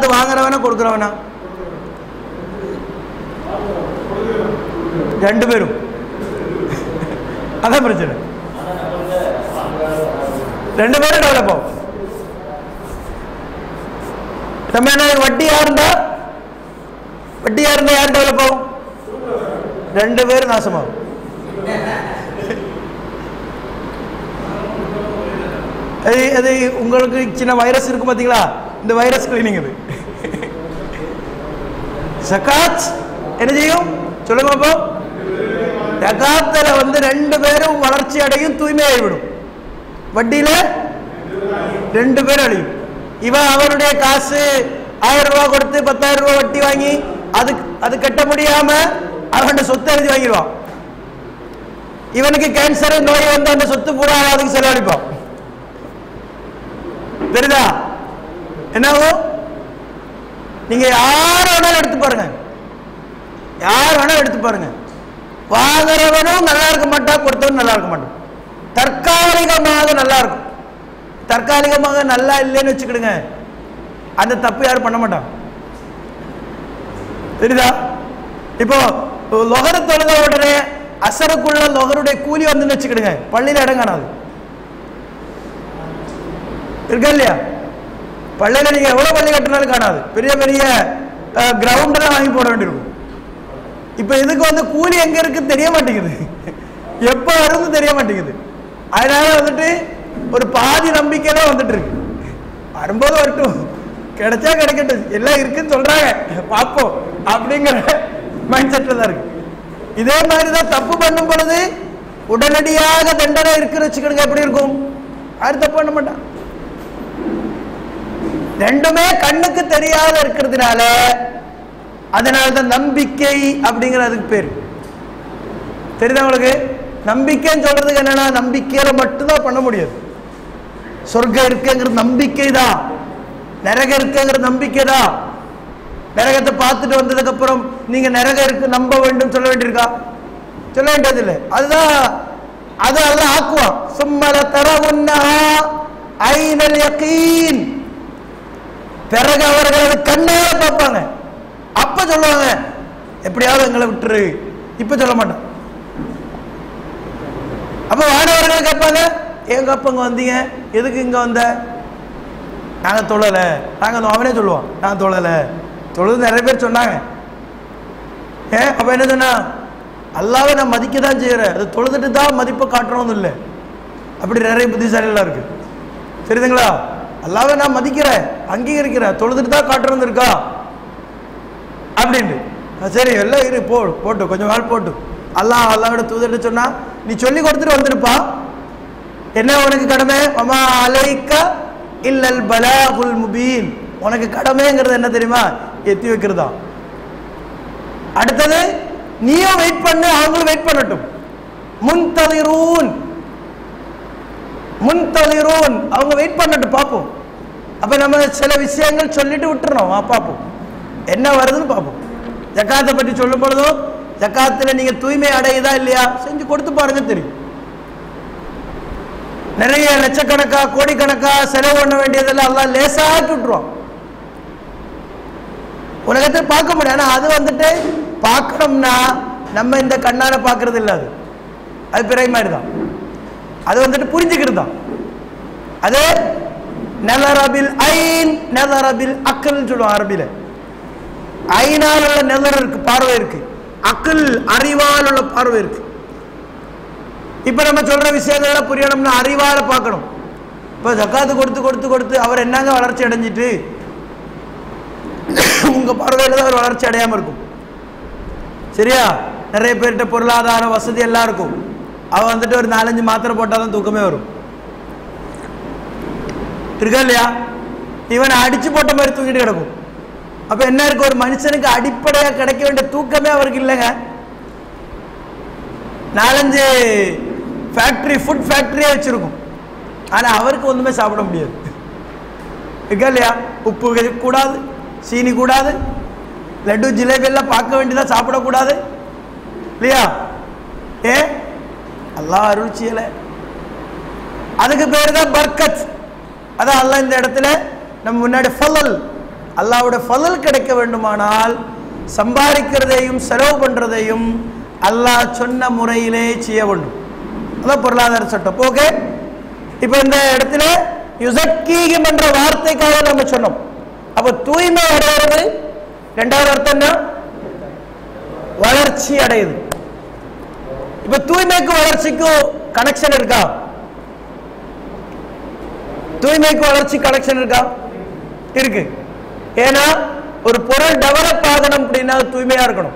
வாங்குறவனா கொடுக்குறவனா ரெண்டு பேரும் அதான் பிரச்சனை ரெண்டு பேரும் டெவலப் ஆகும் நம்ம என்ன வட்டியா இருந்தா வட்டியா இருந்தா யார் டெவலப் ஆகும் ரெண்டு பேரும் நாசமாகும் அது அது உங்களுக்கு சின்ன வைரஸ் இருக்கும் பார்த்தீங்களா இந்த வைரஸ் கிளீனிங் இது சகாத் என்ன செய்யும் சொல்லுங்க அப்போ ஜகாத்துல வந்து ரெண்டு பேரும் வளர்ச்சி அடையும் தூய்மையாகிவிடும் வட்டியில ரெண்டு பேரும் அழியும் இவன் அவனுடைய காசு ஆயிரம் ரூபாய் கொடுத்து பத்தாயிரம் ரூபாய் வட்டி வாங்கி அது அது கட்ட முடியாம அவன் சொத்தை எழுதி வாங்கிடுவான் இவனுக்கு கேன்சர் நோய் வந்து அந்த சொத்து பூரா அதுக்கு செலவழிப்பான் தெரியுதா என்னாகும் நீங்க யார் வேணாலும் எடுத்து பாருங்க யார் வேணாலும் எடுத்து பாருங்க வாங்குறவனும் நல்லா இருக்க மாட்டான் கொடுத்தவனும் நல்லா இருக்க மாட்டான் தற்காலிகமாக நல்லா இருக்கும் தற்காலிகமாக நல்லா இல்லைன்னு வச்சுக்கிடுங்க அந்த தப்பு யாரும் பண்ண மாட்டான் தெரியுதா இப்போ லொகர தொழுத உடனே அசருக்குள்ள லொகருடைய கூலி வந்துன்னு வச்சுக்கிடுங்க பள்ளியில இடம் காணாது இருக்கா இல்லையா பள்ளியில நீங்க எவ்வளவு பள்ளி கட்டினாலும் காணாது பெரிய பெரிய கிரவுண்ட் எல்லாம் வாங்கி போட வேண்டியிருக்கும் இப்ப இதுக்கு வந்து கூலி எங்க இருக்கு தெரிய மாட்டேங்குது எப்ப வரும்னு தெரிய மாட்டேங்குது அதனால வந்துட்டு ஒரு பாதி நம்பிக்கையில வந்துட்டு இருக்கு வரும்போது வரட்டும் கிடைச்சா கிடைக்கட்டும் எல்லாம் இருக்குன்னு சொல்றாங்க பார்ப்போம் அப்படிங்கிற மைண்ட் செட்ல தான் இருக்கு இதே மாதிரி தான் தப்பு பண்ணும் பொழுது உடனடியாக தண்டனை இருக்குன்னு வச்சுக்கிடுங்க எப்படி இருக்கும் யாரும் தப்பு பண்ண மாட்டான் ரெண்டுமே கண்ணுக்கு தெரியாத இருக்கிறதுனால அதனால தான் நம்பிக்கை அப்படிங்கிறதுக்கு பேர் தெரியுதா உங்களுக்கு நம்பிக்கைன்னு சொல்றதுக்கு என்னன்னா நம்பிக்கையில மட்டும்தான் பண்ண முடியாது சொர்க்கம் இருக்குங்கிறது நம்பிக்கை தான் நரகம் இருக்குங்கிற நம்பிக்கை தான் நரகத்தை பார்த்துட்டு வந்ததுக்கு அப்புறம் நீங்க நரகம் இருக்கு நம்ப வேண்டும் சொல்ல வேண்டியிருக்கா சொல்ல வேண்டியதில்லை அதுதான் அது அல்லாஹ் ஆக்குவான் சும்மல தரவுன்னா ஐனல் யகீன் பிறகு அவர்கள் அது கண்ணால பார்ப்பாங்க அப்ப சொல்லுவாங்க எப்படியாவது எங்களை விட்டுரு இப்ப சொல்ல மாட்டோம் அப்ப வானவர்கள் கேட்பாங்க எங்க அப்ப இங்க வந்தீங்க எதுக்கு இங்க வந்த நாங்க தொழல நாங்க அந்த அவனே சொல்லுவான் நான் தொழல தொழுது நிறைய பேர் சொன்னாங்க ஏ அப்ப என்ன சொன்னா அல்லாவை நான் மதிக்க தான் செய்யறேன் அது தொழுதுட்டு தான் மதிப்பை காட்டுறோம்னு இல்லை அப்படி நிறைய புத்திசாலிகளாக இருக்கு சரிதுங்களா அல்லாவை நான் மதிக்கிறேன் அங்கீகரிக்கிறேன் தொழுதுட்டு தான் காட்டுறது இருக்கா அப்படின்ட்டு அஹ் சரி எல்லாம் இரு போ போட்டு கொஞ்சம் நாள் போட்டு அல்லாஹ் அல்லாவோட தூதர்ட்டு சொன்னா நீ சொல்லி கொடுத்துட்டு வந்துருப்பா என்ன உனக்கு கடமை அம்மா அலைக்க இல்லல் பலாகுல் முபீன் உனக்கு கடமைங்கிறது என்ன தெரியுமா எத்தி வைக்கிறதா அடுத்தது நீயும் வெயிட் பண்ணு அவங்களும் வெயிட் பண்ணட்டும் முன்தலிரூன் முன்தலிரூன் அவங்க வெயிட் பண்ணட்டும் பார்ப்போம் அப்ப நம்ம சில விஷயங்கள் சொல்லிட்டு விட்டுறணும் வா பார்ப்போம் என்ன வருதுன்னு பார்ப்போம் ஜக்காத்தை பற்றி சொல்லும் பொழுதும் ஜக்காத்துல நீங்க தூய்மை அடையுதா இல்லையா செஞ்சு கொடுத்து பாருங்க தெரியும் நிறைய லட்சக்கணக்கா கோடிக்கணக்கா செலவு பண்ண வேண்டியதெல்லாம் எல்லாம் லேசாக்கி விட்டுருவான் உலகத்தை பார்க்க முடியும் ஆனா அது வந்துட்டு பார்க்கணும்னா நம்ம இந்த கண்ணால பார்க்கறது இல்ல அது அது பிறை மாதிரி தான் அது வந்துட்டு புரிஞ்சுக்கிறது தான் அது நெலரபில் ஐன் நெலரபில் அக்கல்னு சொல்லுவோம் அரபில ஐனால் உள்ள நெலர் இருக்கு பார்வை இருக்கு அக்கல் அறிவால் உள்ள பார்வை இருக்கு இப்ப நம்ம சொல்ற விஷயங்கள்லாம் புரியணும்னா அறிவால பார்க்கணும் இப்ப ஜக்காத்து கொடுத்து கொடுத்து கொடுத்து அவர் என்னங்க வளர்ச்சி அடைஞ்சிட்டு உங்க பார்வையில தான் அவர் வளர்ச்சி அடையாம இருக்கும் சரியா நிறைய பேர்கிட்ட பொருளாதார வசதி எல்லாம் இருக்கும் அவ வந்துட்டு ஒரு நாலஞ்சு மாத்திரை போட்டாதான் தூக்கமே வரும் இருக்கா இல்லையா இவனை அடிச்சு போட்ட மாதிரி தூங்கிட்டு கிடக்கும் அப்ப என்ன இருக்கு ஒரு மனுஷனுக்கு அடிப்படையா கிடைக்க வேண்டிய தூக்கமே அவருக்கு இல்லைங்க நாலஞ்சு ஃபேக்டரி ஃபுட் ஃபேக்டரியே வச்சிருக்கும் ஆனா அவருக்கு ஒண்ணுமே சாப்பிட முடியாது இருக்கா இல்லையா உப்பு கூடாது சீனி கூடாது லட்டு ஜிலேபி எல்லாம் பார்க்க வேண்டியதா சாப்பிடக்கூடாது இல்லையா ஏ அல்லாஹ் அருள் செய்யல அதுக்கு பேர் தான் பர்கத் அதான் அல்லாஹ் இந்த இடத்துல நம்ம முன்னாடி ஃபலல் அல்லாஹ்வுடைய ஃபதல் கிடைக்க வேண்டுமானால் சம்பாதிக்கிறதையும் செலவு பண்றதையும் அல்லாஹ் சொன்ன முறையிலே செய்ய வேண்டும் அதான் பொருளாதார சட்டம் ஓகே இப்போ இந்த இடத்துல யுசக்கீகம் என்ற வார்த்தைக்காக நம்ம சொன்னோம் அப்போ தூய்மை அடைகிறது ரெண்டாவது அர்த்தம் என்ன வளர்ச்சி அடையுது இப்ப தூய்மைக்கும் வளர்ச்சிக்கும் கனெக்ஷன் இருக்கா தூய்மைக்கு வளர்ச்சி கனெக்ஷன் இருக்கா இருக்கு ஏன்னா ஒரு பொருள் டெவலப் ஆகணும் அப்படின்னா அது தூய்மையா இருக்கணும்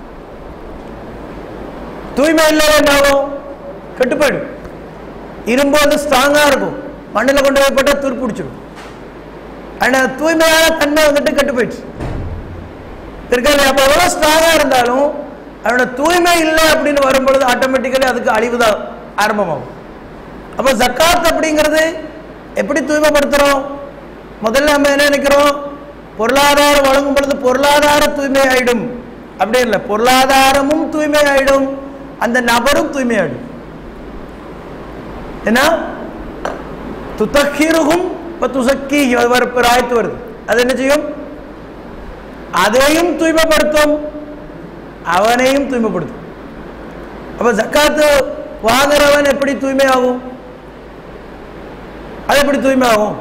தூய்மை இல்லாத என்ன ஆகும் கெட்டு போயிடும் இரும்பு வந்து ஸ்ட்ராங்கா இருக்கும் மண்ணில் கொண்டு போய் போட்டால் துரு பிடிச்சிடும் ஆனால் தூய்மையான தன்மை வந்துட்டு கெட்டு போயிடுச்சு இருக்கல அப்போ எவ்வளோ ஸ்ட்ராங்காக இருந்தாலும் அதோட தூய்மை இல்லை அப்படின்னு வரும்பொழுது ஆட்டோமேட்டிக்கலி அதுக்கு அழிவு தான் ஆரம்பமாகும் அப்போ ஜக்காத் அப்படிங்கிறது எப்படி தூய்மைப்படுத்துகிறோம் முதல்ல நம்ம என்ன நினைக்கிறோம் பொருளாதாரம் வழங்கும் பொழுது பொருளாதார தூய்மை ஆயிடும் அப்படி இல்லை பொருளாதாரமும் தூய்மை ஆயிடும் அந்த நபரும் தூய்மை ஆயிடும் என்ன துத்தஹீருகும் இப்போ துசக்கி ஒரு ஆயத்து வருது அது என்ன செய்யும் அதையும் தூய்மைப்படுத்தும் அவனையும் தூய்மைப்படுத்தும் அப்ப ஜக்காத்து வாங்குறவன் எப்படி தூய்மையாகும் அது எப்படி தூய்மையாகும்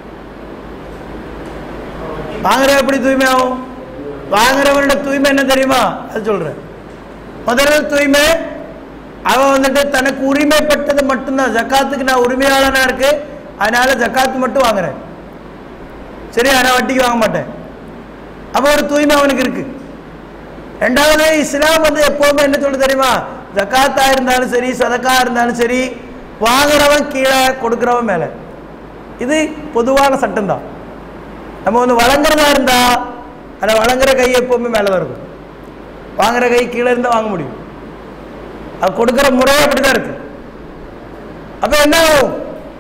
வாங்குறவன் எப்படி தூய்மையாகும் வாங்குறவனோட தூய்மை என்ன தெரியுமா அது சொல்றேன் முதல்ல தூய்மை அவன் வந்துட்டு தனக்கு உரிமைப்பட்டது மட்டும்தான் ஜக்காத்துக்கு நான் உரிமையாளனா இருக்கு அதனால ஜக்காத்து மட்டும் வாங்குறேன் சரி நான் வட்டிக்கு வாங்க மாட்டேன் அப்போ ஒரு தூய்மை அவனுக்கு இருக்கு ரெண்டாவது இஸ்லாம் வந்து எப்பவுமே என்ன சொல்ல தெரியுமா ஜக்காத்தா இருந்தாலும் சரி சதக்கா இருந்தாலும் சரி வாங்குறவன் கீழே கொடுக்குறவன் மேலே இது பொதுவான சட்டம் தான் நம்ம வந்து வழங்குறதா இருந்தா அந்த வழங்குற கை எப்பவுமே மேலே தான் இருக்கும் வாங்குற கை கீழே இருந்தால் வாங்க முடியும் அது கொடுக்குற முறை அப்படிதான் இருக்கு அப்போ என்ன ஆகும்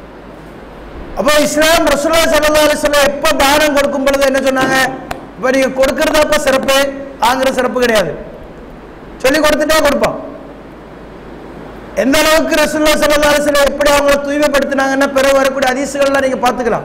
அப்போ இஸ்லாம் ரசூலா சல்லா அலிஸ்லாம் எப்போ தானம் கொடுக்கும் பொழுது என்ன சொன்னாங்க இப்போ நீங்கள் கொடுக்கறது அப்போ சிறப்பு வாங்குற சிறப்பு கிடையாது சொல்லி கொடுத்துட்டே கொடுப்பான் எந்த அளவுக்கு ரசூல்லா சல்லா அலிஸ்லாம் எப்படி அவங்கள தூய்மைப்படுத்தினாங்கன்னா பிறகு வரக்கூடிய அதிசுகள்லாம் நீங்கள் பார்த்துக்கலாம்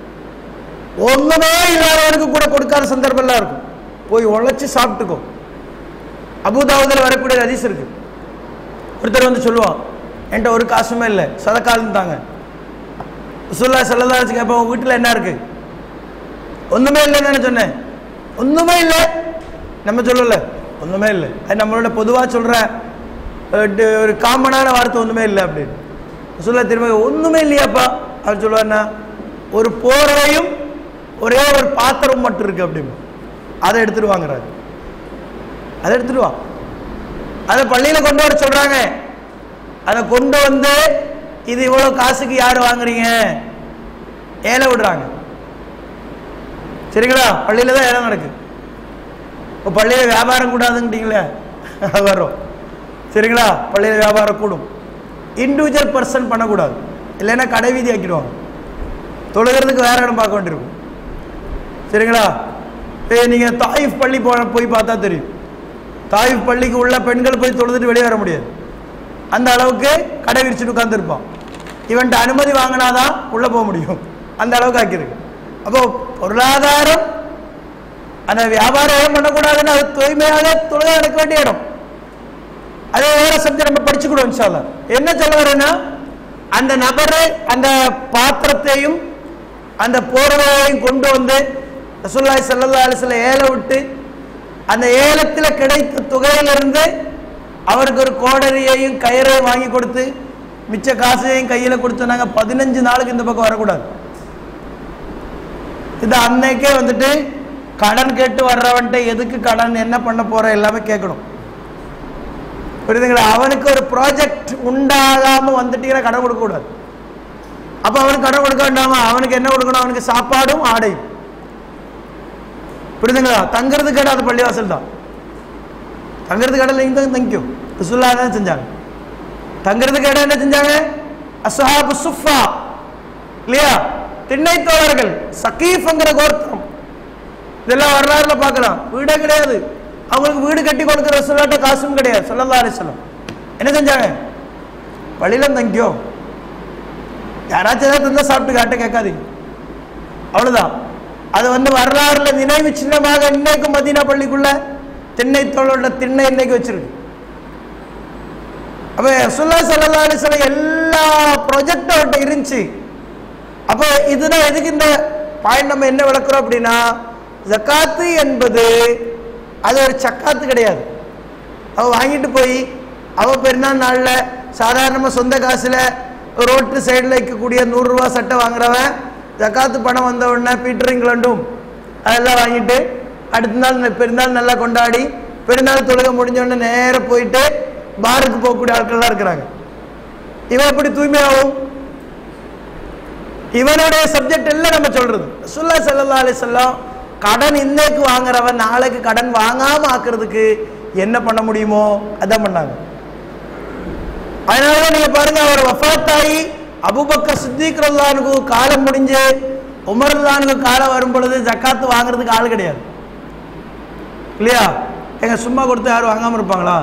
ஒன்றுமே இல்லாதவனுக்கு கூட கொடுக்காத சந்தர்ப்பம்லாம் இருக்கும் போய் உழைச்சி சாப்பிட்டுக்கோ அபுதாவுதில் வரக்கூடிய அதிசு இருக்கு ஒருத்தர் வந்து சொல்லுவான் என்கிட்ட ஒரு காசுமே இல்லை சதக்காலம் தாங்க ரசூல்லா சல்லா அலிஸ் கேட்பேன் உங்கள் வீட்டில் என்ன இருக்கு ஒன்றுமே இல்லைன்னு தானே சொன்னேன் ஒன்றுமே இல்லை நம்ம சொல்லல ஒன்றுமே இல்லை அது நம்மளோட பொதுவாக சொல்கிற ஒரு காமனான வார்த்தை ஒன்றுமே இல்லை அப்படின்னு சொல்ல திரும்ப ஒன்றுமே இல்லையாப்பா அவர் சொல்லுவார்னா ஒரு போர்வையும் ஒரே ஒரு பாத்திரம் மட்டும் இருக்கு அப்படின்னு அதை எடுத்துட்டு வாங்குறாரு அதை எடுத்துட்டு வா அதை பள்ளியில் கொண்டு வர சொல்கிறாங்க அதை கொண்டு வந்து இது இவ்வளோ காசுக்கு யார் வாங்குறீங்க ஏழை விடுறாங்க சரிங்களா பள்ளியில் தான் ஏழை நடக்கு இப்போ பள்ளியில் வியாபாரம் கூடாதுங்கிட்டீங்களே அது வரும் சரிங்களா பள்ளியில் வியாபாரம் கூடும் இண்டிவிஜுவல் பர்சன் பண்ணக்கூடாது இல்லைன்னா கடை வீதி ஆக்கிடுவாங்க தொழுகிறதுக்கு வேற இடம் பார்க்க வேண்டியிருக்கும் சரிங்களா இப்போ நீங்கள் தாயிஃப் பள்ளி போ போய் பார்த்தா தெரியும் தாயிஃப் பள்ளிக்கு உள்ள பெண்கள் போய் தொழுதுட்டு வெளியே வர முடியாது அந்த அளவுக்கு கடை விரிச்சுட்டு உட்காந்துருப்பான் இவன்ட்டு அனுமதி வாங்கினாதான் உள்ளே போக முடியும் அந்த அளவுக்கு ஆக்கியிருக்கு அப்போ பொருளாதாரம் அந்த வியாபாரம் ஏன் பண்ணக்கூடாதுன்னு அது தூய்மையாக தொழுகை நடக்க வேண்டிய இடம் அதே வேற சப்ஜெக்ட் நம்ம படிச்சுக்கிடுவோம் இன்ஷால்லா என்ன சொல்ல வரேன்னா அந்த நபர் அந்த பாத்திரத்தையும் அந்த போர்வையையும் கொண்டு வந்து ரசூல்லாய் சல்லா அலிஸ்ல ஏல விட்டு அந்த ஏலத்தில் கிடைத்த தொகையிலிருந்து அவருக்கு ஒரு கோடரியையும் கயிறையும் வாங்கி கொடுத்து மிச்ச காசையும் கையில் கொடுத்து நாங்கள் பதினஞ்சு நாளுக்கு இந்த பக்கம் வரக்கூடாது இது அன்னைக்கே வந்துட்டு கடன் கேட்டு வர்றவன்ட்ட எதுக்கு கடன் என்ன பண்ண போற எல்லாமே கேட்கணும் புரியுதுங்களா அவனுக்கு ஒரு ப்ராஜெக்ட் உண்டாகாம வந்துட்டீங்கன்னா கடன் கொடுக்க கூடாது அப்ப அவனுக்கு கடன் கொடுக்க வேண்டாமா அவனுக்கு என்ன கொடுக்கணும் அவனுக்கு சாப்பாடும் ஆடையும் புரியுதுங்களா தங்குறதுக்கு இடம் அது பள்ளிவாசல் தான் தங்குறதுக்கு இடம் இங்கே தான் தங்கிக்கும் ரசுல்லா தான் செஞ்சாங்க தங்குறதுக்கு இடம் என்ன செஞ்சாங்க அஸ்ஹாபு சுஃபா இல்லையா திண்ணை தோழர்கள் சகீஃப்ங்கிற கோத்திரம் இதெல்லாம் வரலாறுல பார்க்கலாம் வீடே கிடையாது அவங்களுக்கு வீடு கட்டி கொடுக்குற சொல்லாட்ட காசும் கிடையாது சொல்லல்லா அலிஸ்லாம் என்ன செஞ்சாங்க பள்ளியில தங்கியோ யாராச்சும் ஏதாவது தந்தா சாப்பிட்டு காட்ட கேட்காதீங்க அவ்வளோதான் அது வந்து வரலாறுல நினைவு சின்னமாக இன்னைக்கும் மதீனா பள்ளிக்குள்ள திண்ணை தோளோட திண்ணை இன்னைக்கு வச்சிருக்கு அப்ப சுல்லா சல்லா அலிஸ்லாம் எல்லா ப்ரொஜெக்டும் அவர்கிட்ட இருந்துச்சு அப்போ இதுதான் எதுக்கு இந்த பாயிண்ட் நம்ம என்ன விளக்குறோம் அப்படின்னா ஜக்காத்து என்பது அது ஒரு சக்காத்து கிடையாது அவ வாங்கிட்டு போய் அவ பெருநாள் நாளில் சாதாரணமாக சொந்த காசில் ரோட்டு சைடில் இருக்கக்கூடிய நூறுரூவா சட்டை வாங்குறவன் ஜக்காத்து பணம் வந்த உடனே பீட்டர் இங்கிலாண்டும் அதெல்லாம் வாங்கிட்டு அடுத்த நாள் ந- பெருநாள் நல்லா கொண்டாடி பெருநாள் தொழுகை முடிஞ்ச உடனே நேரா போயிட்டு பாருக்கு போகக்கூடிய ஆட்கள்லாம் இருக்கிறாங்க இவன் எப்படி தூய்மையாகும் இவனுடைய சப்ஜெக்ட் எல்லாம் நம்ம சொல்றது சுல்லா சல்லா அலிசல்லாம் கடன் இன்னைக்கு வாங்குறவன் நாளைக்கு கடன் வாங்காம ஆக்குறதுக்கு என்ன பண்ண முடியுமோ அதான் பண்ணாங்க அதனால நீங்க பாருங்க அவர் வஃபாத்தாயி அபுபக்கர் சித்திக் ரல்லானுக்கு காலம் முடிஞ்சு உமர் ரல்லானுக்கு காலம் வரும் பொழுது ஜக்காத்து வாங்குறதுக்கு ஆள் கிடையாது இல்லையா எங்க சும்மா கொடுத்து யாரும் வாங்காம இருப்பாங்களா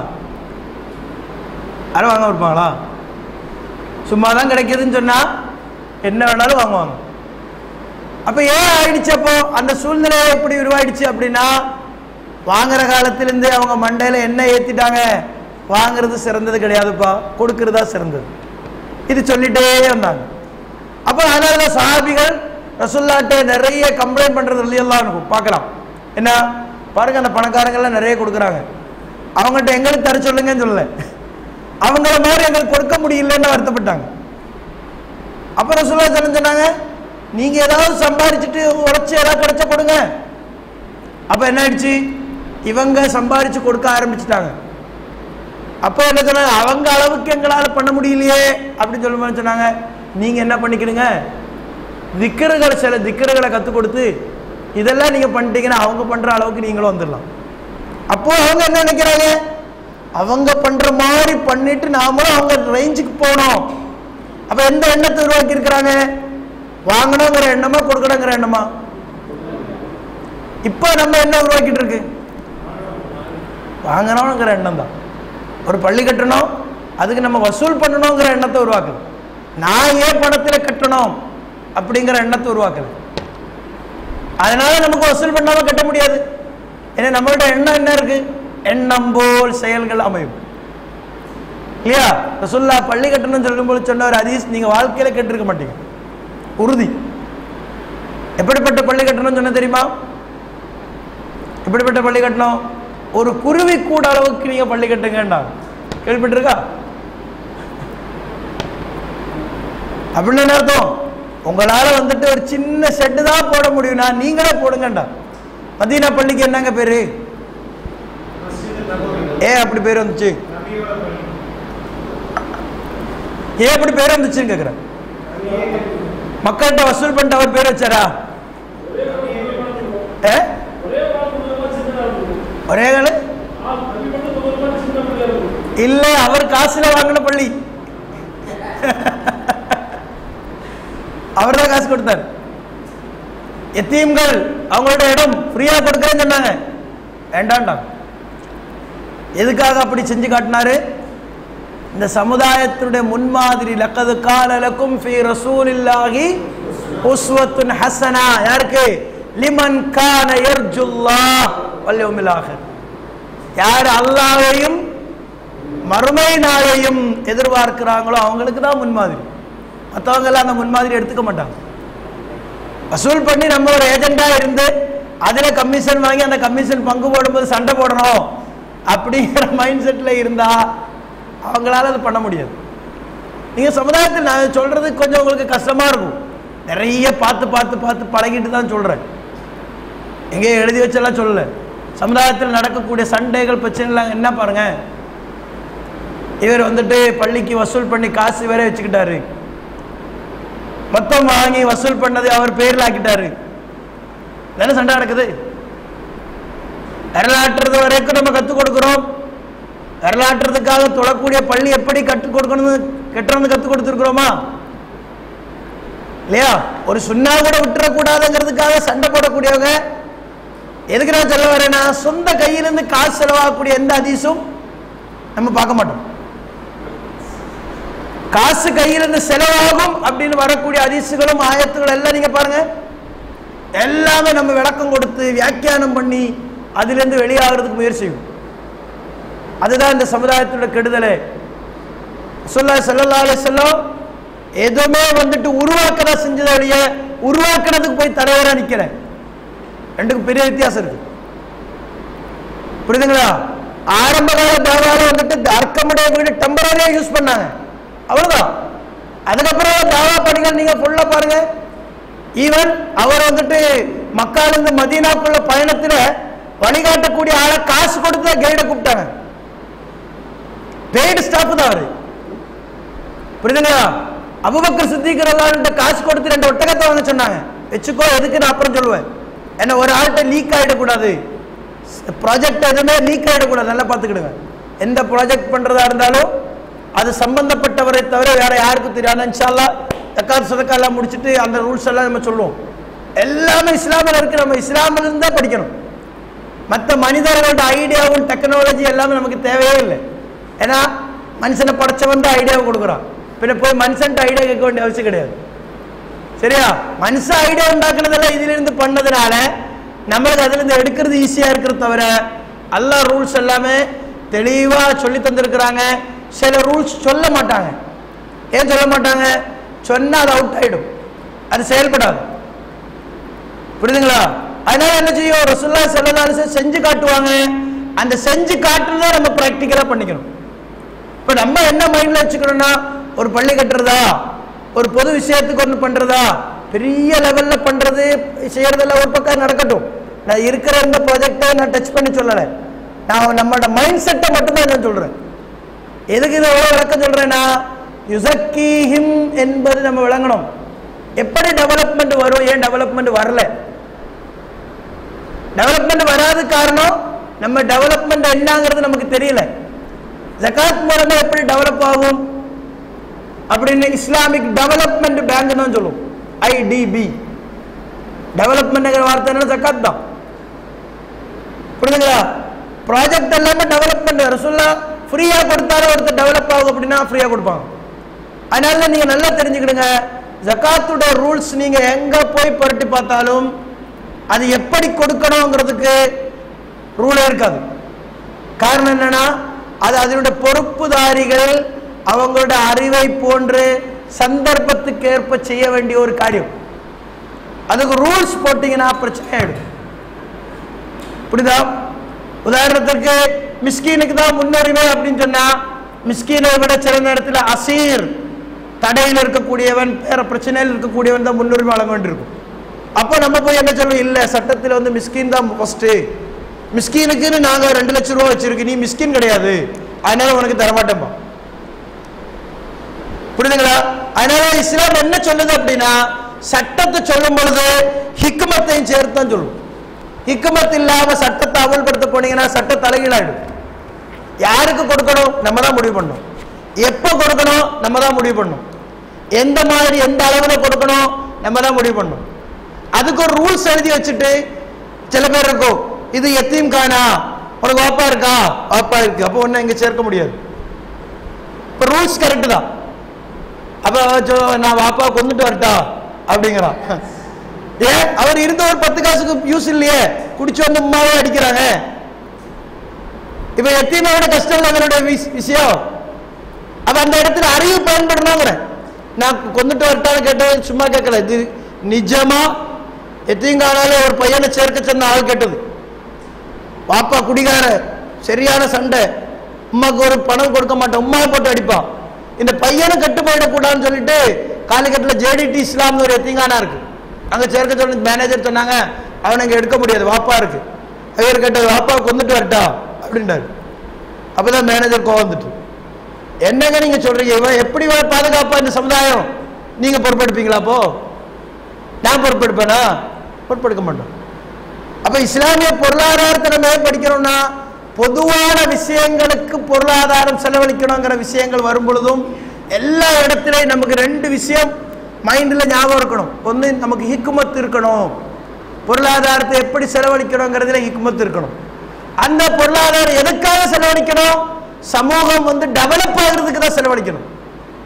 யாரும் வாங்காம இருப்பாங்களா சும்மா தான் கிடைக்குதுன்னு சொன்னா என்ன வேணாலும் வாங்குவாங்க அப்ப ஏன் ஆயிடுச்சு அப்போ அந்த சூழ்நிலை எப்படி உருவாயிடுச்சு அப்படின்னா வாங்குற காலத்திலிருந்து அவங்க மண்டையில என்ன ஏத்திட்டாங்க வாங்குறது சிறந்தது கிடையாதுப்பா கொடுக்கறதா சிறந்தது இது சொல்லிட்டே வந்தாங்க அப்போ அதனால தான் சஹாபிகள் ரசுல்லாட்ட நிறைய கம்ப்ளைண்ட் பண்றது இல்லையெல்லாம் இருக்கும் பார்க்கலாம் என்ன பாருங்க அந்த பணக்காரங்கெல்லாம் நிறைய கொடுக்குறாங்க அவங்கள்ட்ட எங்களுக்கு தர சொல்லுங்கன்னு சொல்லல அவங்கள மாதிரி எங்களுக்கு கொடுக்க முடியலன்னு வருத்தப்பட்டாங்க அப்புறம் சொல்ல சொன்னாங்க நீங்க ஏதாவது சம்பாரிச்சுட்டு உழைச்சி ஏதாவது கிடைச்சா கொடுங்க அப்ப என்ன ஆயிடுச்சு இவங்க சம்பாரிச்சு கொடுக்க ஆரம்பிச்சிட்டாங்க அப்போ என்ன சொன்னாங்க அவங்க அளவுக்கு எங்களால பண்ண முடியலையே அப்படின்னு சொல்லும்போது சொன்னாங்க நீங்க என்ன பண்ணிக்கிடுங்க திக்கறுகளை சில திக்கறுகளை கற்றுக் கொடுத்து இதெல்லாம் நீங்க பண்ணிட்டீங்கன்னா அவங்க பண்ற அளவுக்கு நீங்களும் வந்துடலாம் அப்போ அவங்க என்ன நினைக்கிறாங்க அவங்க பண்ற மாதிரி பண்ணிட்டு நாமளும் அவங்க ரேஞ்சுக்கு போகணும் அப்ப எந்த எண்ணத்தை உருவாக்கி இருக்கிறாங்க வாங்கணுங்கிற எண்ணமா கொடுக்கணுங்கிற எண்ணமா இப்போ நம்ம என்ன உருவாக்கிட்டு இருக்கு வாங்கணுங்கிற எண்ணம் தான் ஒரு பள்ளி கட்டணும் அதுக்கு நம்ம வசூல் பண்ணணுங்கிற எண்ணத்தை உருவாக்குது நான் ஏன் பணத்தில் கட்டணும் அப்படிங்கிற எண்ணத்தை உருவாக்குது அதனால நமக்கு வசூல் பண்ணாம கட்ட முடியாது ஏன்னா நம்மளோட எண்ணம் என்ன இருக்கு எண்ணம் போல் செயல்கள் அமையும் இல்லையா ரசுல்லா பள்ளி கட்டணும்னு சொல்லும்போது சொன்ன ஒரு ஹதீஸ் நீங்க வாழ்க்கையில கேட்டிருக்க மாட்டீங்க உறுதி எப்படிப்பட்ட பள்ளி கட்டணும்னு சொன்ன தெரியுமா எப்படிப்பட்ட பள்ளி கட்டணும் ஒரு குருவி கூட அளவுக்கு நீங்க பள்ளி கட்டுங்கண்டா கேள்விப்பட்டிருக்கா அப்படின்னு என்ன அர்த்தம் உங்களால வந்துட்டு ஒரு சின்ன ஷெட்டு தான் போட முடியும்னா நீங்களே போடுங்கண்டா மதீனா பள்ளிக்கு என்னங்க பேரு ஏன் அப்படி பேர் வந்துச்சு ஏன் அப்படி பேர் வந்துச்சுன்னு கேக்குறேன் மக்கள்கிட்ட வசூல் பண்ணிட்டு அவர் பேர் வச்சாரா ஏ? ஒரே காலு இல்ல அவர் காசுல வாங்கின பள்ளி அவர் தான் காசு கொடுத்தார் எத்தீம்கள் அவங்களோட இடம் ஃப்ரீயா கொடுக்கறேன்னு சொன்னாங்க வேண்டாண்டாங்க எதுக்காக அப்படி செஞ்சு காட்டினாரு இந்த சமுதாயத்தினுடைய முன்மாதிரி லக்கது காலலக்கும் ஃபி ரசூலில்லாஹி உஸ்வத்துன் ஹசனா யாருக்கு லிமன் கான யர்ஜுல்லாஹ் வல் யௌமில் ஆகிர் யார் அல்லாஹ்வையும் மறுமை நாளையும் எதிர்பார்க்கிறாங்களோ அவங்களுக்கு தான் முன்மாதிரி மற்றவங்க எல்லாம் அந்த முன்மாதிரி எடுத்துக்க மாட்டாங்க வசூல் பண்ணி நம்ம ஒரு ஏஜெண்டா இருந்து அதுல கமிஷன் வாங்கி அந்த கமிஷன் பங்கு போடும்போது சண்டை போடணும் அப்படிங்கிற மைண்ட் செட்ல இருந்தா அவங்களால அது பண்ண முடியாது நீங்க சமுதாயத்தில் நான் சொல்றது கொஞ்சம் உங்களுக்கு கஷ்டமா இருக்கும் நிறைய பார்த்து பார்த்து பார்த்து பழகிட்டு தான் சொல்றேன் எங்கேயும் எழுதி வச்செல்லாம் சொல்லல சமுதாயத்தில் நடக்கக்கூடிய சண்டைகள் பிரச்சனைலாம் என்ன பாருங்க இவர் வந்துட்டு பள்ளிக்கு வசூல் பண்ணி காசு வேற வச்சுக்கிட்டாரு மொத்தம் வாங்கி வசூல் பண்ணது அவர் பேர்ல ஆக்கிட்டாரு தானே சண்டை நடக்குது வரலாற்றுறது வரைக்கும் நம்ம கற்றுக் கொடுக்குறோம் வரலாற்றுறதுக்காக தொழக்கூடிய பள்ளி எப்படி கற்றுக் கொடுக்கணும்னு கெட்டணும்னு கற்றுக் கொடுத்துருக்குறோமா இல்லையா ஒரு சுண்ணா கூட விட்டுறக்கூடாதுங்கிறதுக்காக சண்டை போடக்கூடியவங்க எதுக்கு நான் சொல்ல வரேன்னா சொந்த கையிலிருந்து காசு செலவாகக்கூடிய எந்த அதிசும் நம்ம பார்க்க மாட்டோம் காசு கையிலிருந்து செலவாகும் அப்படின்னு வரக்கூடிய அதிசுகளும் ஆயத்துகள் எல்லாம் நீங்க பாருங்க எல்லாமே நம்ம விளக்கம் கொடுத்து வியாக்கியானம் பண்ணி அதிலிருந்து வெளியாகிறதுக்கு முயற்சி செய்யும் அதுதான் இந்த சமுதாயத்தோட கெடுதலே சொல்ல செல்லல்லாலே செல்லம் எதுவுமே வந்துட்டு உருவாக்கதா செஞ்சதை ஒழிய உருவாக்குறதுக்கு போய் தலைவரா நிக்கல ரெண்டுக்கும் பெரிய வித்தியாசம் இருக்கு புரியுதுங்களா ஆரம்ப கால தாவால வந்துட்டு அர்க்கமுடைய வீடு டெம்பரரியா யூஸ் பண்ணாங்க அவ்வளவுதான் அதுக்கப்புறம் தாவா படிங்க நீங்க ஃபுல்லா பாருங்க ஈவன் அவர் வந்துட்டு மக்கால இருந்து மதீனாக்குள்ள பயணத்துல வழிகாட்டக்கூடிய ஆளை காசு கொடுத்து கைடை கூப்பிட்டாங்க பெய்டு ஸ்டாஃப் தான் அவரு புரியுதுங்களா அபுபக்கர் சித்திக்கிறவங்க காசு கொடுத்து ரெண்டு ஒட்டகத்தை வாங்க சொன்னாங்க வச்சுக்கோ எதுக்கு நான் அப்புறம் சொல்லுவேன் என்ன ஒரு ஆள்கிட்ட லீக் ஆயிடக்கூடாது ப்ராஜெக்ட் எதுவுமே லீக் ஆயிடக்கூடாது நல்லா பார்த்துக்கிடுங்க எந்த ப்ராஜெக்ட் பண்றதா இருந்தாலும் அது சம்பந்தப்பட்டவரை தவிர வேற யாருக்கும் தெரியாது இன்ஷால்லா தக்கார் சதக்கா எல்லாம் முடிச்சுட்டு அந்த ரூல்ஸ் எல்லாம் நம்ம சொல்லுவோம் எல்லாமே இஸ்லாமில் இருக்கு நம்ம இஸ்லாமில் இருந்து தான் படிக்கணும் மற்ற மனிதர்களோட ஐடியாவும் டெக்னாலஜி எல்லாமே நமக்கு தேவையே இல்லை ஏன்னா மனுஷனை படைச்சவன் தான் ஐடியாவை கொடுக்குறான் பின்ன போய் மனுஷன்ட்ட ஐடியா கேட்க வேண்டிய அவசியம் கிடையாது சரியா மனுஷன் ஐடியா உண்டாக்குனதெல்லாம் இதுல இருந்து பண்ணதுனால நம்மளுக்கு அதுல இருந்து எடுக்கிறது ஈஸியா இருக்கிறது தவிர எல்லா ரூல்ஸ் எல்லாமே தெளிவா சொல்லி தந்திருக்கிறாங்க சில ரூல்ஸ் சொல்ல மாட்டாங்க ஏன் சொல்ல மாட்டாங்க சொன்னா அது அவுட் ஆயிடும் அது செயல்படாது புரியுதுங்களா அதனால என்ன செய்யும் ரசுல்லா செல்லதாலும் செஞ்சு காட்டுவாங்க அந்த செஞ்சு காட்டுறத நம்ம ப்ராக்டிக்கலா பண்ணிக்கணும் இப்ப நம்ம என்ன மைண்ட்ல வச்சுக்கணும்னா ஒரு பள்ளி கட்டுறதா ஒரு பொது விஷயத்துக்கு ஒன்று பண்றதா பெரிய லெவல்ல பண்றது செய்யறதெல்லாம் ஒரு பக்கம் நடக்கட்டும் நான் இருக்கிற இந்த ப்ராஜெக்டை நான் டச் பண்ணி சொல்லலை நான் நம்மளோட மைண்ட் செட்டை மட்டும்தான் நான் சொல்றேன் எதுக்கு இதை எவ்வளவு விளக்கம் சொல்றேன்னா யுசக்கீஹிம் என்பது நம்ம விளங்கணும் எப்படி டெவலப்மெண்ட் வரும் ஏன் டெவலப்மெண்ட் வரல டெவலப்மெண்ட் வராத காரணம் நம்ம டெவலப்மெண்ட் என்னங்கிறது நமக்கு தெரியல ஜகாத் மூலமா எப்படி டெவலப் ஆகும் அப்படின்னு இஸ்லாமிக் டெவலப்மெண்ட் பேங்க் தான் சொல்லுவோம் ஐடிபி டெவலப்மெண்ட் வார்த்தை என்ன ஜகாத் தான் புரியுதுங்களா ப்ராஜெக்ட் எல்லாமே டெவலப்மெண்ட் ரசுல்லா ஃப்ரீயா கொடுத்தாலும் ஒருத்தர் டெவலப் ஆகும் அப்படின்னா ஃப்ரீயா கொடுப்பாங்க அதனால நீங்க நல்லா தெரிஞ்சுக்கிடுங்க ஜகாத்துடைய ரூல்ஸ் நீங்க எங்க போய் புரட்டி பார்த்தாலும் அது எப்படி கொடுக்கணுங்கிறதுக்கு ரூலே இருக்காது காரணம் என்னன்னா அது அதனுடைய பொறுப்புதாரிகள் அவங்களோட அறிவை போன்று சந்தர்ப்பத்துக்கு ஏற்ப செய்ய வேண்டிய ஒரு காரியம் அதுக்கு ரூல்ஸ் போட்டீங்கன்னா பிரச்சனை ஆயிடும் புரியுதா உதாரணத்திற்கு மிஸ்கீனுக்கு தான் முன்னுரிமை அப்படின்னு சொன்னா மிஸ்கீனை விட சிறந்த இடத்துல அசீர் தடையில் இருக்கக்கூடியவன் வேற பிரச்சனையில் இருக்கக்கூடியவன் தான் முன்னுரிமை வழங்க வேண்டியிருக்கும் அப்போ நம்ம போய் என்ன சொல்லுவோம் இல்ல சட்டத்தில் வந்து மிஸ்கின் தான் ஃபர்ஸ்ட் மிஸ்கீனுக்குன்னு நாங்க ரெண்டு லட்சம் ரூபா வச்சிருக்கு நீ மிஸ்கின் கிடையாது அதனால உனக்கு தரமாட்டோமா புரியுதுங்களா அதனால இஸ்லாம் என்ன சொல்லுது அப்படின்னா சட்டத்தை சொல்லும் பொழுது ஹிக்மத்தையும் சேர்த்து தான் சொல்லும் ஹிக்மத் இல்லாம சட்டத்தை அமல்படுத்த போனீங்கன்னா சட்ட தலைகீழாயிடும் யாருக்கு கொடுக்கணும் நம்ம தான் முடிவு பண்ணணும் எப்போ கொடுக்கணும் நம்ம தான் முடிவு பண்ணணும் எந்த மாதிரி எந்த அளவுல கொடுக்கணும் நம்ம தான் முடிவு பண்ணணும் அதுக்கு ஒரு ரூல்ஸ் எழுதி வச்சுட்டு சில பேர் இருக்கும் இது எத்தையும் காணா உனக்கு வாப்பா இருக்கா வாப்பா இருக்கு அப்போ ஒன்னும் இங்க சேர்க்க முடியாது இப்போ ரூல்ஸ் கரெக்ட் தான் அப்ப சொ- நான் வாப்பா கொண்டுட்டு வரட்டா அப்படிங்கிறான் ஏன் அவர் இருந்த ஒரு பத்து காசுக்கு யூஸ் இல்லையே குடிச்சு வந்து உமாவே அடிக்கிறாங்க இப்ப எத்தீமோட கஷ்டம் இல்லை அவரோட விஷ- விஷயம் அப்ப அந்த இடத்துல அறிவு பயன்படணுங்கிற நான் கொண்டுட்டு வரட்டான்னு கேட்டது சும்மா கேட்கல இது நிஜமா எத்தீங்கானால ஒரு பையனை சேர்க்க சொன்ன ஆள் கேட்டது பாப்பா குடிகார சரியான சண்டை உமாக்கு ஒரு பணம் கொடுக்க மாட்டேன் உமாவை போட்டு அடிப்பான் இந்த பையனை கட்டு போயிடக்கூடாதுன்னு சொல்லிட்டு காலிக்கட்டில் ஜேடிடி இஸ்லாம்னு ஒரு எத்திங்கானா இருக்கு அங்க சேர்க்க சொன்ன மேனேஜர் சொன்னாங்க அவனை இங்க எடுக்க முடியாது வாப்பா இருக்கு இவர் கேட்டது வாப்பா கொண்டுட்டு வரட்டா அப்படின்றாரு அப்பதான் மேனேஜர் கோவம் வந்துட்டு என்னங்க நீங்க சொல்றீங்க இவன் எப்படி இவன் பாதுகாப்பா இந்த சமுதாயம் நீங்க பொறுப்பெடுப்பீங்களா அப்போ நான் பொறுப்பெடுப்பேனா பொறுப்பெடுக்க மாட்டோம் அப்ப இஸ்லாமிய பொருளாதாரத்தை நம்ம ஏன் படிக்கிறோம்னா பொதுவான விஷயங்களுக்கு பொருளாதாரம் செலவழிக்கணுங்கிற விஷயங்கள் வரும் பொழுதும் எல்லா இடத்துலையும் நமக்கு ரெண்டு விஷயம் மைண்ட்ல ஞாபகம் இருக்கணும் ஒன்று நமக்கு ஹிக்குமத் இருக்கணும் பொருளாதாரத்தை எப்படி செலவழிக்கணுங்கிறதுல ஹிக்குமத் இருக்கணும் அந்த பொருளாதாரம் எதுக்காக செலவழிக்கணும் சமூகம் வந்து டெவலப் ஆகுறதுக்கு தான் செலவழிக்கணும்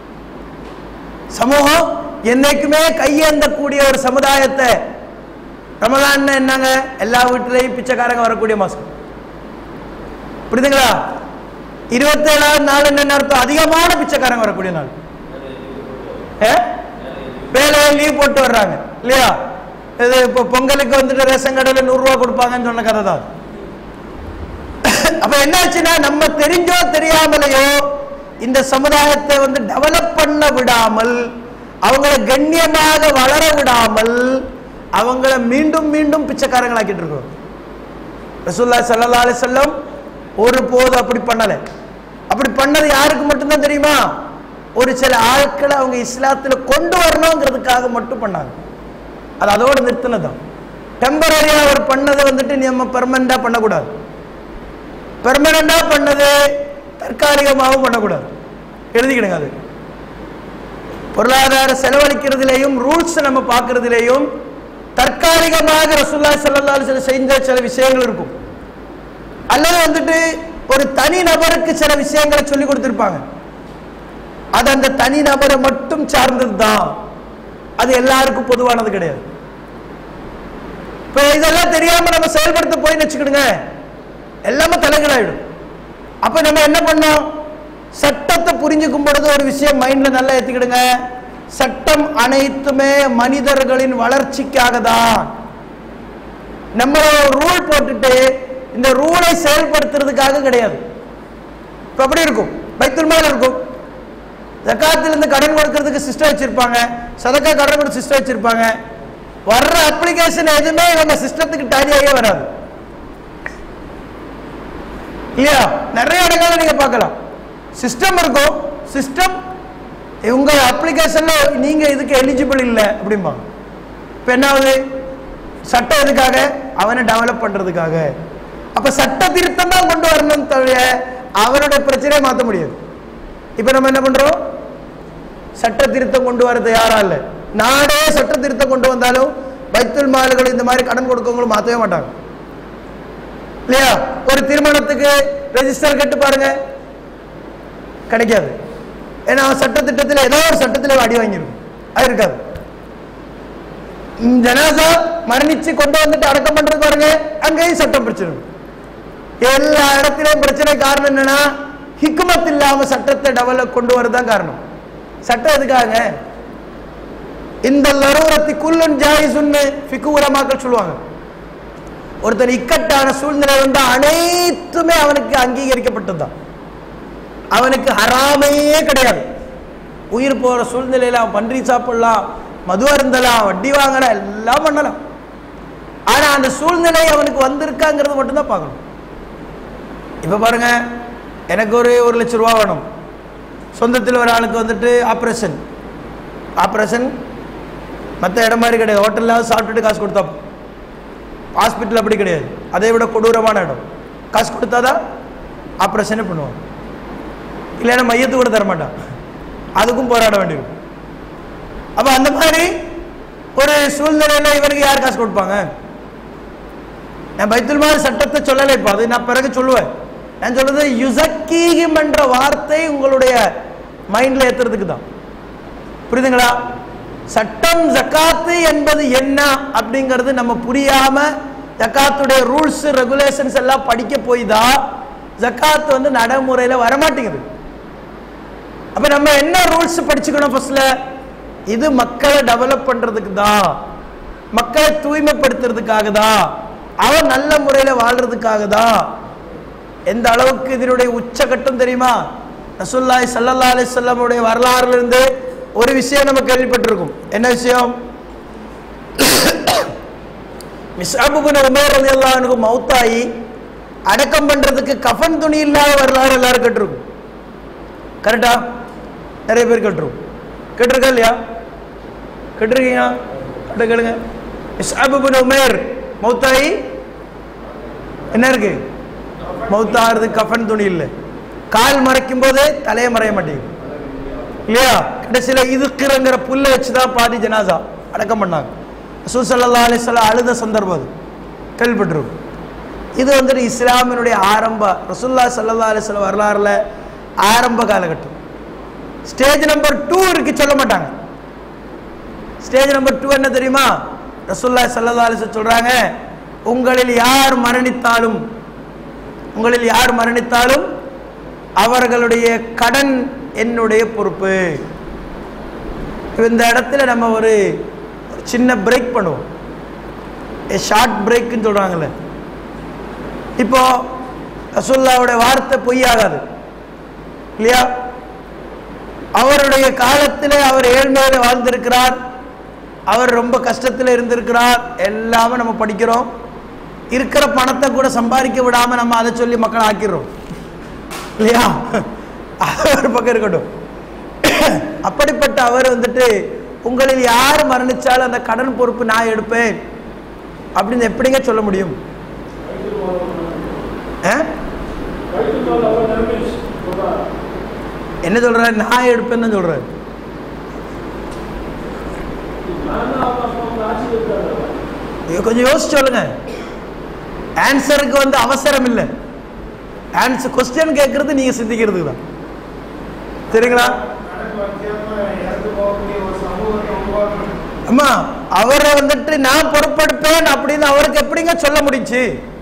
சமூகம் என்னைக்குமே கையேந்தக்கூடிய ஒரு சமுதாயத்தை ரமலான் என்னங்க எல்லா வீட்டிலையும் பிச்சைக்காரங்க வரக்கூடிய மாசம் புரியுதுங்களா இருபத்தேழாவது நாள் என்ன அர்த்தம் அதிகமான பிச்சைக்காரங்க வரக்கூடிய நாள் ஏ? வேலையை லீவ் போட்டு வர்றாங்க இல்லையா இது இப்போ பொங்கலுக்கு வந்துட்டு ரேஷன் கடையில் நூறுரூவா கொடுப்பாங்கன்னு சொன்ன கதை தான் அப்ப என்னாச்சுன்னா நம்ம தெரிஞ்சோ தெரியாமலையோ இந்த சமுதாயத்தை வந்து டெவலப் பண்ண விடாமல் அவங்கள கண்ணியமாக வளர விடாமல் அவங்கள மீண்டும் மீண்டும் பிச்சைக்காரங்களாக்கிட்டு இருக்கோம் ரசூல்லா ஸல்லல்லாஹு அலைஹி வஸல்லம் ஒரு போது அப்படி பண்ணல அப்படி பண்ணது யாருக்கு மட்டும்தான் தெரியுமா ஒரு சில ஆட்களை அவங்க இஸ்லாத்துல கொண்டு வரணுங்கிறதுக்காக மட்டும் பண்ணாங்க அது அதோட நிறுத்தினதான் டெம்பரரியா அவர் பண்ணதை வந்துட்டு நம்ம பெர்மனண்டா பண்ணக்கூடாது பெர்மனண்டா பண்ணது தற்காலிகமாகவும் பண்ணக்கூடாது எழுதிக்கிடுங்க அது பொருளாதார செலவழிக்கிறதுலேயும் ரூல்ஸ் நம்ம பார்க்கறதுலேயும் தற்காலிகமாக ரசூல்லா ஸல்லல்லாஹு அலைஹி வஸல்லம் செஞ்ச சில விஷயங்கள் இருக்கும் அல்லது வந்துட்டு ஒரு தனி நபருக்கு சில விஷயங்களை சொல்லி கொடுத்திருப்பாங்க அது அந்த தனி நபரை மட்டும் சார்ந்தது தான் அது எல்லாருக்கும் பொதுவானது கிடையாது இப்போ இதெல்லாம் தெரியாம நம்ம செயல்படுத்த போய் வச்சுக்கிடுங்க எல்லாமே தலைகளாயிடும் அப்ப நம்ம என்ன பண்ணோம் சட்டத்தை புரிஞ்சுக்கும் பொழுது ஒரு விஷயம் மைண்ட்ல நல்லா ஏத்திக்கிடுங்க சட்டம் அனைத்துமே மனிதர்களின் வளர்ச்சிக்காக தான் நம்ம ரூல் போட்டுட்டு இந்த ரூலை செயல்படுத்துறதுக்காக கிடையாது இப்ப எப்படி இருக்கும் பைத்துல் மால் இருக்கும் ஜக்காத்திலிருந்து கடன் கொடுக்கறதுக்கு சிஸ்டம் வச்சிருப்பாங்க சதக்கா கடன் கொடுத்து சிஸ்டம் வச்சிருப்பாங்க வர்ற அப்ளிகேஷன் எதுவுமே இவங்க சிஸ்டத்துக்கு டாலியாகவே வராது இல்லையா நிறைய இடங்கள்ல நீங்க பார்க்கலாம் சிஸ்டம் இருக்கும் சிஸ்டம் உங்க அப்ளிகேஷன்ல நீங்க இதுக்கு எலிஜிபிள் இல்லை அப்படிம்பாங்க இப்போ என்ன ஆகுது சட்டம் எதுக்காக அவனை டெவலப் பண்றதுக்காக அப்ப சட்ட திருத்தம் தான் கொண்டு வரணும் தவிர அவரோட பிரச்சனையை மாற்ற முடியாது இப்போ நம்ம என்ன பண்றோம் சட்ட திருத்தம் கொண்டு வர தயாரா இல்லை நாடே சட்ட திருத்தம் கொண்டு வந்தாலும் பைத்துல் மால்கள் இந்த மாதிரி கடன் கொடுக்கவங்களும் மாற்றவே மாட்டாங்க இல்லையா ஒரு திருமணத்துக்கு ரெஜிஸ்டர் கட்டு பாருங்க கிடைக்காது ஏன்னா அவன் சட்டத்திட்டத்தில் ஏதோ ஒரு சட்டத்தில் அடி வாங்கியிருக்கும் அது இருக்காது ம், ஜனாசா மரணிச்சு கொண்டு வந்துட்டு அடக்கம் பண்றது பாருங்க அங்கேயும் சட்டம் பிரச்சனை இருக்கும். எல்லா இடத்திலையும் பிரச்சனை காரணம் என்னன்னா ஹிக்குமத் இல்லாம சட்டத்தை டெவலப் கொண்டு வரதான் காரணம் சட்டம் எதுக்காக இந்த லரூரத்தி குல்லுன் ஜாயிசுன்னு ஃபிக்கு உலமாக்கள் சொல்லுவாங்க ஒருத்தன் இக்கட்டான சூழ்நிலை வந்து அனைத்துமே அவனுக்கு அங்கீகரிக்கப்பட்டதுதான் அவனுக்கு ஹராமே கிடையாது உயிர் போற சூழ்நிலையில அவன் பன்றி சாப்பிடலாம் மது அருந்தலாம் வட்டி வாங்கலாம் எல்லாம் பண்ணலாம் ஆனா அந்த சூழ்நிலை அவனுக்கு வந்திருக்காங்கிறது மட்டும்தான் பார்க்கணும் இப்ப பாருங்க எனக்கு ஒரு ஒரு லட்ச ரூபா வேணும் சொந்தத்தில் ஒரு ஆளுக்கு வந்துட்டு ஆப்ரேஷன் ஆப்ரேஷன் மற்ற இடம் மாதிரி கிடையாது ஹோட்டலில் சாப்பிட்டுட்டு காசு கொடுத்தா ஹாஸ்பிட்டல் அப்படி கிடையாது அதை விட கொடூரமான இடம் காசு கொடுத்தாதான் ஆப்ரேஷனே பண்ணுவான் இல்லைன்னா மையத்து கூட தர மாட்டான் அதுக்கும் போராட வேண்டியிருக்கும் அப்போ அந்த மாதிரி ஒரு சூழ்நிலையில இவருக்கு யார் காசு கொடுப்பாங்க நான் பைத்துல் மால் சட்டத்தை சொல்லலை இப்போ அது நான் பிறகு சொல்லுவேன் நான் சொல்றது யுசக்கீகம் என்ற வார்த்தை உங்களுடைய மைண்ட்ல ஏத்துறதுக்கு தான் புரியுதுங்களா சட்டம் ஜக்காத்து என்பது என்ன அப்படிங்கிறது நம்ம புரியாம ஜக்காத்துடைய ரூல்ஸ் ரெகுலேஷன்ஸ் எல்லாம் படிக்க போய் தான் ஜக்காத் வந்து நடைமுறையில் வரமாட்டேங்குது அப்ப நம்ம என்ன ரூல்ஸ் படிச்சுக்கணும் ஃபர்ஸ்ட்ல இது மக்களை டெவலப் பண்றதுக்கு தான் மக்களை தூய்மைப்படுத்துறதுக்காக தான் அவன் நல்ல முறையில் வாழ்றதுக்காக தான் எந்த அளவுக்கு இதனுடைய உச்சகட்டம் தெரியுமா ரசூல்லாய் சல்லல்லா அலிஸ்லாம் உடைய வரலாறுல இருந்து ஒரு விஷயம் நம்ம கேள்விப்பட்டிருக்கும் என்ன விஷயம் மிஸ்அபுபின் உமேர் ரலியல்லாஹு அன்ஹு மௌத்தாயி அடக்கம் பண்றதுக்கு கஃன் துணி இல்லாத வரலாறு எல்லாரும் கேட்டிருக்கும் கரெக்டா நிறைய பேர் கேட்டிருக்கும் கேட்டிருக்கா இல்லையா கேட்டிருக்கீங்க கேட்டு கேளுங்க மிஸ்அபுபின் உமேர் மௌத்தாயி என்ன இருக்கு மௌத்தாகிறது கஃன் துணி இல்லை கால் மறைக்கும் போதே தலையை மறைய மாட்டேங்குது இல்லையா கடைசியில இதுக்குறங்கிற புல்லை வச்சு தான் பாதி ஜனாசா அடக்கம் பண்ணாங்க ரசூல் ஸல்லல்லாஹு அலைஹி வஸல்லம் அழுத சந்தர்ப்பம் அது கேள்விப்பட்டிருக்கும் இது வந்துட்டு இஸ்லாமினுடைய ஆரம்ப ரசூல்லா ஸல்லல்லாஹு அலைஹி வஸல்லம் வரலாறுல ஆரம்ப காலகட்டம் ஸ்டேஜ் நம்பர் டூ இருக்கு சொல்ல மாட்டாங்க ஸ்டேஜ் நம்பர் டூ என்ன தெரியுமா ரசூல்லாய் சல்லா அலிச சொல்றாங்க உங்களில் யார் மரணித்தாலும் உங்களில் யார் மரணித்தாலும் அவர்களுடைய கடன் என்னுடைய பொறுப்பு இந்த இடத்துல நம்ம ஒரு ஒரு சின்ன பிரேக் பண்ணுவோம் ஷார்ட் பிரேக்குன்னு சொல்கிறாங்களே இப்போ ரசூல்லாவுடைய வார்த்தை பொய்யாகாது இல்லையா அவருடைய காலத்தில் அவர் ஏழ்மையில வாழ்ந்திருக்கிறார் அவர் ரொம்ப கஷ்டத்தில் இருந்திருக்கிறார் எல்லாமே நம்ம படிக்கிறோம் இருக்கிற பணத்தை கூட சம்பாதிக்க விடாம நம்ம அதை சொல்லி மக்கள் ஆக்கிடுறோம் இல்லையா அது ஒரு பக்கம் இருக்கட்டும் அப்படிப்பட்ட அவர் வந்துட்டு உங்களில் யார் மரணிச்சாலும் அந்த கடன் பொறுப்பு நான் எடுப்பேன் அப்படின்னு எப்படிங்க சொல்ல முடியும் ஆ? என்ன சொல்றாரு நான் எடுப்பேன்னு தான் சொல்றாரு நீங்க கொஞ்சம் யோசிச்சு சொல்லுங்க ஆன்சருக்கு வந்து அவசரம் இல்லை ஆன்சர் கொஸ்டின் கேட்கறது நீங்க சிந்திக்கிறதுக்கு தான் சரிங்களா அம்மா அவரை வந்துட்டு நான் பொறுப்பெடுப்பேன் அப்படின்னு அவருக்கு எப்படிங்க சொல்ல முடிஞ்சு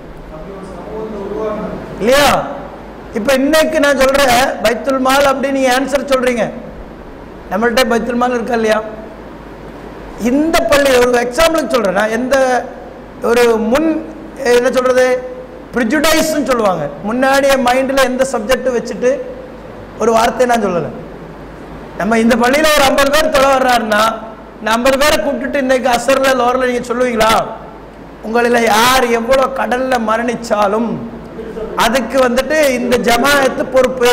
இல்லையா இப்ப இன்னைக்கு நான் சொல்றேன் பைத்துல் மால் அப்படின்னு நீங்க ஆன்சர் சொல்றீங்க நம்மள்ட்ட பைத்துல் மால் இருக்கா இல்லையா இந்த பள்ளி ஒரு எக்ஸாம்பிளுக்கு சொல்றேன் நான் எந்த ஒரு முன் என்ன சொல்றது ப்ரிஜுடைஸ்ன்னு சொல்லுவாங்க முன்னாடி என் மைண்டில் எந்த சப்ஜெக்ட் வச்சுட்டு ஒரு வார்த்தையை நான் சொல்லலை நம்ம இந்த பள்ளியில் ஒரு ஐம்பது பேர் தொலை வர்றாருன்னா இந்த ஐம்பது பேரை கூப்பிட்டுட்டு இன்னைக்கு அசரில் லோரில் நீங்கள் சொல்லுவீங்களா உங்களில் யார் எவ்வளோ கடலில் மரணிச்சாலும் அதுக்கு வந்துட்டு இந்த ஜமாயத்து பொறுப்பு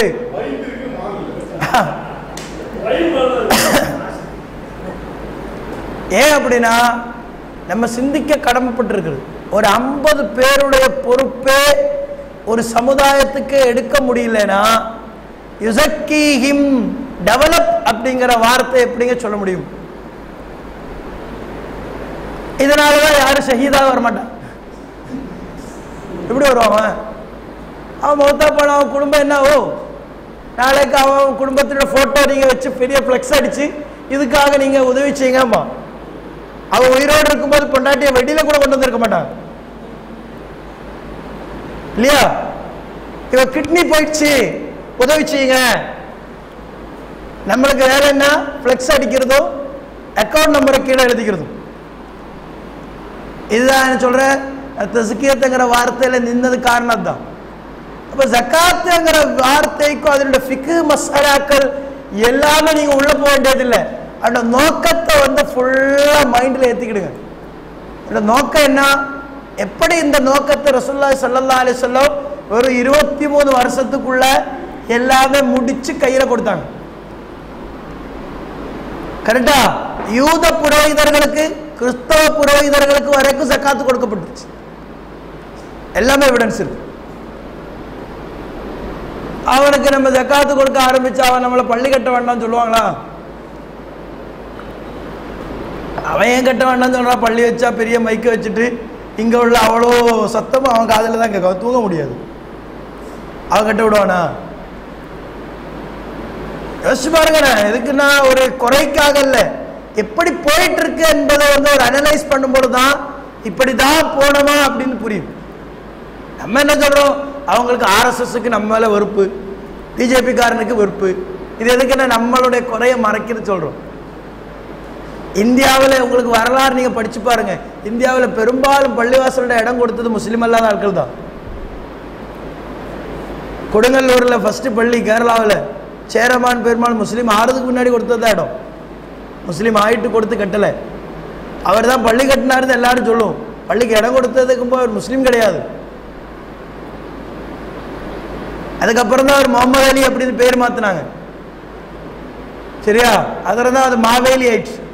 ஏன் அப்படின்னா நம்ம சிந்திக்க கடமைப்பட்டிருக்குது ஒரு ஐம்பது பேருடைய பொறுப்பே ஒரு சமுதாயத்துக்கு எடுக்க முடியலனா யுசக்கீஹிம் டெவலப் அப்படிங்கிற வார்த்தை எப்படிங்க சொல்ல முடியும் இதனால தான் யாரும் ஷஹீதாக வர மாட்டான் எப்படி வருவான் அவன்? அவன் மௌத்தா போன அவன் குடும்பம் என்ன ஆகும் நாளைக்கு அவன் குடும்பத்தோட ஃபோட்டோ நீங்கள் வச்சு பெரிய ஃப்ளெக்ஸ் அடிச்சு இதுக்காக நீங்கள் உதவி செய்யுங்கம்மா அவன் உயிரோடு இருக்கும்போது பொண்டாட்டியை வெடியில கூட கொண்டு வந்திருக்க மாட்டான் இல்லையா இவ கிட்னி போயிடுச்சு உதவி செய்யுங்க நம்மளுக்கு வேலை என்ன ஃப்ளெக்ஸ் அடிக்கிறதும் அக்கௌண்ட் நம்பரை கீழே எழுதிக்கிறதும் இதுதான் நான் சொல்றேன் தசுக்கியத்துங்கிற வார்த்தையில நின்னது காரணம் தான் அப்ப ஜக்காத்துங்கிற வார்த்தைக்கும் அதனுடைய ஃபிக்கு மசாலாக்கள் எல்லாமே நீங்க உள்ள போக வேண்டியதில்லை அந்த நோக்கத்தை வந்து ஃபுல்லா மைண்ட்ல ஏத்திக்கிடுங்க அந்த நோக்கம் என்ன எப்படி இந்த நோக்கத்தை ரசூலுல்லாஹி ஸல்லல்லாஹு அலைஹி வஸல்லம் ஒரு இருபத்தி மூணு வருஷத்துக்குள்ள எல்லாமே முடிச்சு கையில கொடுத்தாங்க கரெக்டா யூத புரோகிதர்களுக்கு கிறிஸ்தவ புரோகிதர்களுக்கு வரைக்கும் ஜக்காத்து கொடுக்கப்பட்டுச்சு எல்லாமே எவிடன்ஸ் இருக்கு அவனுக்கு நம்ம ஜக்காத்து கொடுக்க ஆரம்பிச்சு அவன் நம்மளை பள்ளி கட்ட வேண்டாம்னு சொல்லுவாங்களா அவன் ஏன் கட்ட வேண்டாம்னு சொல்றான் பள்ளி வச்சா பெரிய மைக்க வச்சுட்டு இங்க உள்ள அவ்வளோ சத்தமும் அவன் காதில் தான் கேட்கும் தூங்க முடியாது அவன் கட்ட விடுவானா யோசிச்சு பாருங்க எதுக்குன்னா ஒரு குறைக்காக இல்லை எப்படி போயிட்டு இருக்கு என்பதை வந்து ஒரு அனலைஸ் பண்ணும்போது தான் இப்படி தான் போனோமா அப்படின்னு புரியும் நம்ம என்ன சொல்றோம் அவங்களுக்கு ஆர்எஸ்எஸ்க்கு நம்ம மேல வெறுப்பு பிஜேபி காரனுக்கு வெறுப்பு இது எதுக்குன்னா நம்மளுடைய குறைய மறைக்கிறது சொல்றோம் இந்தியாவில் உங்களுக்கு வரலாறு நீங்க படிச்சு பாருங்க இந்தியாவில் பெரும்பாலும் பள்ளிவாசலோட இடம் கொடுத்தது முஸ்லீம் அல்லாத ஆட்கள் தான் கொடுங்கல்லூர்ல ஃபர்ஸ்ட் பள்ளி கேரளாவில் சேரமான் பெருமாள் முஸ்லீம் ஆறதுக்கு முன்னாடி கொடுத்தது தான் இடம் முஸ்லீம் ஆயிட்டு கொடுத்து கட்டலை அவர் தான் பள்ளி கட்டினாருன்னு எல்லாரும் சொல்லுவோம் பள்ளிக்கு இடம் கொடுத்ததுக்கு போய் அவர் முஸ்லீம் கிடையாது அதுக்கப்புறம் தான் அவர் முகமது அலி அப்படின்னு பேர் மாத்தினாங்க சரியா அதில் தான் அது மாவேலி ஆயிடுச்சு